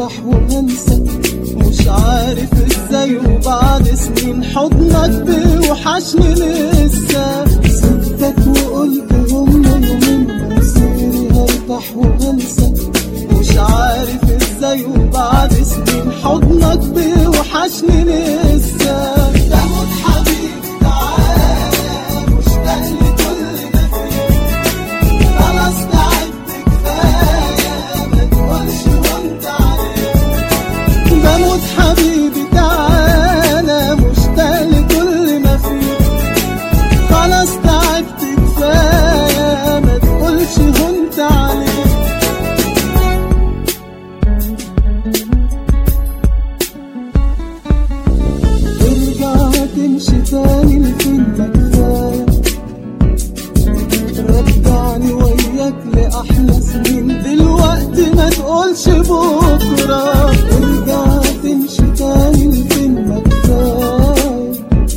هرتاح وهنسى مش عارف ازاي وبعد سنين حضنك بيوحشني لسه سبتك وقلت هم يومين ومصيري هرتاح وهنسى مش عارف ازاي وبعد سنين حضنك بيوحشني لسه تاخد حبيبي تعالى مشتاق لكل ما فيه خلاص تعبت كفايه ما تقولش وانت عليك بموت حبيبي تعالى مشتاق لكل ما فيه خلاص تعبت كفايه ما تقولش هنت عليك ارجع تمشي تاني لفين ما كفايه رجعني وياك لأحلى سنين دلوقتي ما تقولش بكرة ارجع تمشي تاني لفين ما كفاية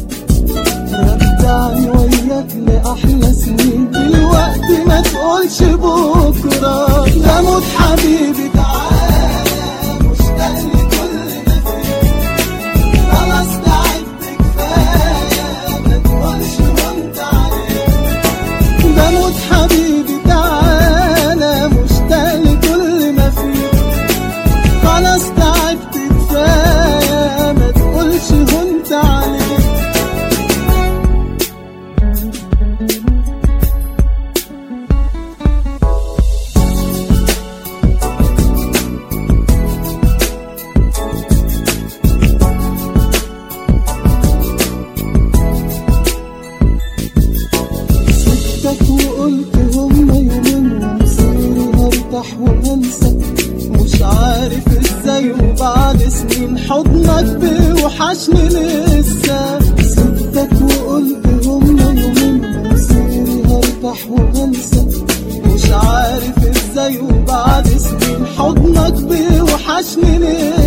رجعني وياك لأحلى سنين دلوقتي ما تقولش بكرة بموت حبيبي تعالى مشتاق لكل ما فيه خلاص تعبت كفاية ما تقولش وانت عليك بموت حبيبي تعالى مشتاق لكل ما فيه خلاص تعبت كفايه ما تقولش هنت عليك سبتك وقلت هما يومين ومصيري هرتاح وهنسى مش عارف ازاي وبعد سنين حضنك بيوحشني لسه سبتك وقلت هما يومين ومصيري هرتاح وهنسى مش عارف ازاي وبعد سنين حضنك بيوحشني لسه